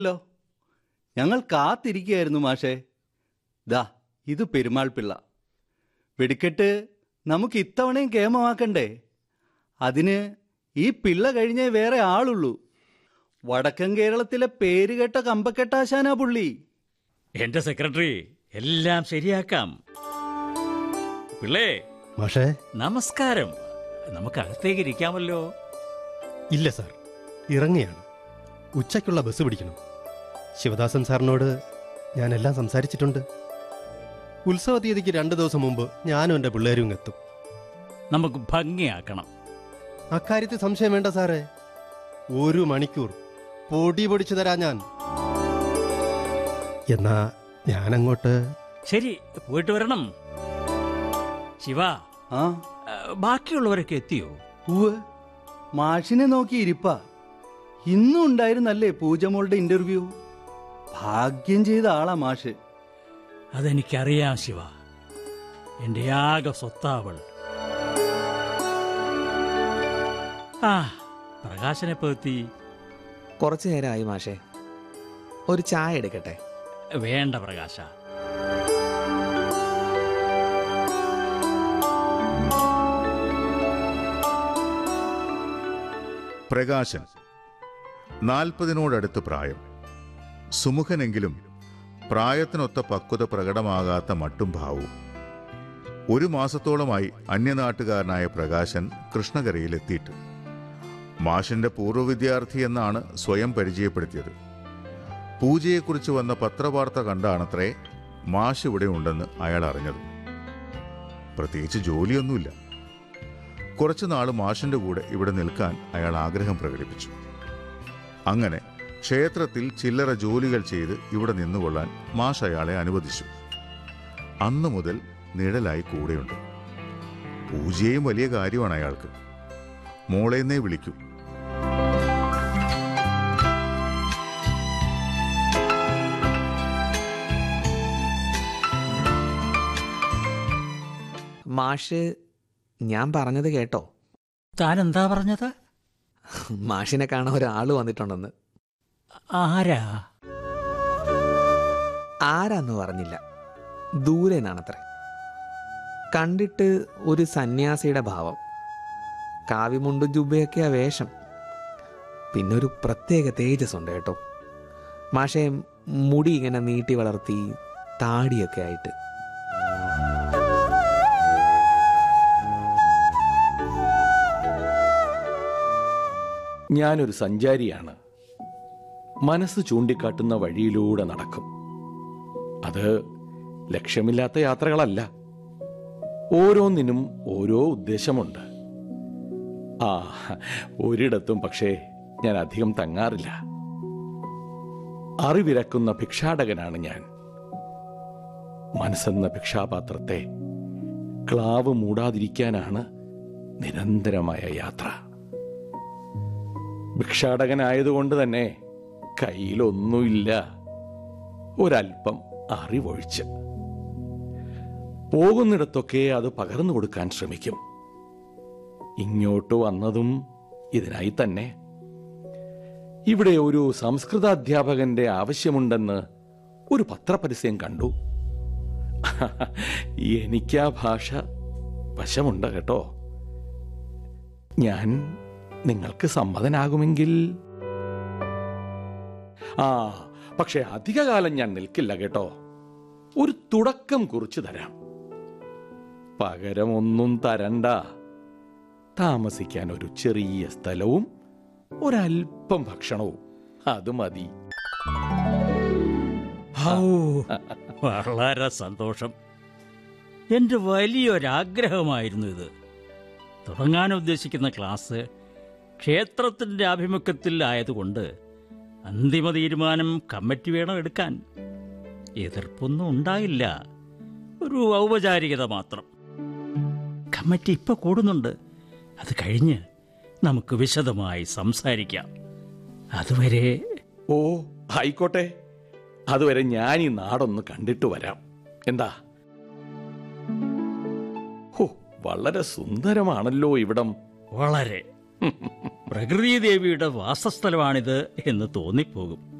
ല്ലോ ഞങ്ങൾ കാത്തിരിക്കുകയായിരുന്നു മാഷേ ദാ ഇത് പെരുമാൾ പിള്ള വെടിക്കെട്ട് നമുക്ക് ഇത്തവണയും കേമമാക്കണ്ടേ അതിന് ഈ പിള്ള കഴിഞ്ഞേ വേറെ ആളുള്ളൂ വടക്കൻ കേരളത്തിലെ പേരുകെട്ട കമ്പക്കെട്ടാശാനാ പുള്ളി എന്റെ സെക്രട്ടറി എല്ലാം ശരിയാക്കാം പിള്ളേ മാഷേ നമസ്കാരം നമുക്ക് അകത്തേക്ക് ഇരിക്കാമല്ലോ ഇല്ല സാർ ഇറങ്ങിയാണ് ഉച്ചയ്ക്കുള്ള ബസ് പിടിക്കണം ശിവദാസൻ സാറിനോട് ഞാനെല്ലാം സംസാരിച്ചിട്ടുണ്ട് ഉത്സവ തീയതിക്ക് രണ്ട് ദിവസം മുമ്പ് ഞാനും എൻ്റെ പിള്ളേരും ഇങ്ങ് എത്തും നമുക്ക് ഭംഗിയാക്കണം അക്കാര്യത്തിൽ സംശയം വേണ്ട സാറേ ഒരു മണിക്കൂർ പൊടി പൊടിച്ചു തരാം ഞാൻ എന്നാ ഞാനങ്ങോട്ട് ശരി പോയിട്ട് വരണം ശിവ ആ ആ, ബാക്കിയുള്ളവരൊക്കെ എത്തിയോ ഉവ് മാഷിനെ നോക്കി ഇരിപ്പാ ഇന്നും ഉണ്ടായിരുന്നല്ലേ പൂജമോളുടെ ഇന്റർവ്യൂ ഭാഗ്യം ചെയ്ത ആളാ മാഷ് അതെനിക്കറിയാം ശിവ എന്റെ ആകെ സ്വത്താവൾ ആ പ്രകാശനെ എത്തി കുറച്ചു നേരമായി മാഷേ ഒരു ചായ എടുക്കട്ടെ വേണ്ട പ്രകാശ പ്രകാശൻ നാൽപ്പതിനോടടുത്ത് പ്രായം സുമുഖനെങ്കിലും പ്രായത്തിനൊത്ത പക്വത പ്രകടമാകാത്ത മട്ടും ഭാവവും ഒരു മാസത്തോളമായി അന്യനാട്ടുകാരനായ പ്രകാശൻ കൃഷ്ണകരയിൽ എത്തിയിട്ട് മാഷിന്റെ പൂർവ്വ വിദ്യാർത്ഥി എന്നാണ് സ്വയം പരിചയപ്പെടുത്തിയത് പൂജയെക്കുറിച്ച് വന്ന പത്രവാർത്ത കണ്ടാണത്രേ മാഷ് ഇവിടെ ഉണ്ടെന്ന് അയാൾ അറിഞ്ഞത് പ്രത്യേകിച്ച് ജോലിയൊന്നുമില്ല കുറച്ചു നാൾ മാഷിന്റെ കൂടെ ഇവിടെ നിൽക്കാൻ അയാൾ ആഗ്രഹം പ്രകടിപ്പിച്ചു അങ്ങനെ ക്ഷേത്രത്തിൽ ചില്ലറ ജോലികൾ ചെയ്ത് ഇവിടെ നിന്നുകൊള്ളാൻ മാഷ് അയാളെ അനുവദിച്ചു അന്നു മുതൽ നിഴലായി കൂടെയുണ്ട് പൂജയും വലിയ കാര്യമാണ് അയാൾക്ക് മോളെന്നേ വിളിക്കൂ മാഷ് ഞാൻ പറഞ്ഞത് കേട്ടോ താൻ എന്താ പറഞ്ഞത് മാഷിനെ കാണാൻ ഒരാൾ വന്നിട്ടുണ്ടെന്ന് ആരാ ആരാന്ന് പറഞ്ഞില്ല ദൂരെ നിന്നാണത്രേ കണ്ടിട്ട് ഒരു സന്യാസിയുടെ ഭാവം കാവിമുണ്ടും ജുബയൊക്കെയാ വേഷം പിന്നെ ഒരു പ്രത്യേക തേജസ് ഉണ്ട് കേട്ടോ മാഷെ മുടി ഇങ്ങനെ നീട്ടി വളർത്തി താടിയൊക്കെ ആയിട്ട് ഞാനൊരു സഞ്ചാരിയാണ് മനസ്സ് ചൂണ്ടിക്കാട്ടുന്ന വഴിയിലൂടെ നടക്കും അത് ലക്ഷ്യമില്ലാത്ത യാത്രകളല്ല ഓരോന്നിനും ഓരോ ഉദ്ദേശമുണ്ട് ആ ഒരിടത്തും പക്ഷേ ഞാൻ അധികം തങ്ങാറില്ല അറിവിരക്കുന്ന ഭിക്ഷാടകനാണ് ഞാൻ മനസ്സെന്ന ഭിക്ഷാപാത്രത്തെ ക്ലാവ് മൂടാതിരിക്കാനാണ് നിരന്തരമായ യാത്ര ഭിക്ഷാടകനായതുകൊണ്ട് തന്നെ കയ്യിലൊന്നുമില്ല ഒരല്പം അറിവൊഴിച്ച് പോകുന്നിടത്തൊക്കെ അത് പകർന്നു കൊടുക്കാൻ ശ്രമിക്കും ഇങ്ങോട്ട് വന്നതും ഇതിനായി തന്നെ ഇവിടെ ഒരു സംസ്കൃതാധ്യാപകന്റെ ആവശ്യമുണ്ടെന്ന് ഒരു പത്രപരസ്യം കണ്ടു എനിക്കാ ഭാഷ വശമുണ്ട് കേട്ടോ ഞാൻ നിങ്ങൾക്ക് സമ്മതനാകുമെങ്കിൽ ആ പക്ഷെ അധികകാലം ഞാൻ നിൽക്കില്ല കേട്ടോ ഒരു തുടക്കം കുറിച്ചു തരാം പകരമൊന്നും തരണ്ട താമസിക്കാൻ ഒരു ചെറിയ സ്ഥലവും ഒരല്പം ഭക്ഷണവും അത് മതി ഔ, വളരെ സന്തോഷം എൻ്റെ വലിയൊരാഗ്രഹമായിരുന്നു ഇത് തുടങ്ങാൻ ഉദ്ദേശിക്കുന്ന ക്ലാസ് ക്ഷേത്രത്തിൻ്റെ ആഭിമുഖ്യത്തിൽ ആയതുകൊണ്ട് അന്തിമ തീരുമാനം കമ്മിറ്റി വേണം എടുക്കാൻ എതിർപ്പൊന്നും ഉണ്ടായില്ല ഒരു ഔപചാരികത മാത്രം കമ്മിറ്റി ഇപ്പൊ കൂടുന്നുണ്ട് അത് കഴിഞ്ഞ് നമുക്ക് വിശദമായി സംസാരിക്കാം അതുവരെ ഓ ആയിക്കോട്ടെ അതുവരെ ഞാൻ ഈ നാടൊന്ന് കണ്ടിട്ട് വരാം എന്താ ഹോ വളരെ സുന്ദരമാണല്ലോ ഇവിടം വളരെ പ്രകൃതി ദേവിയുടെ വാസസ്ഥലമാണിത് എന്ന് തോന്നിപ്പോകും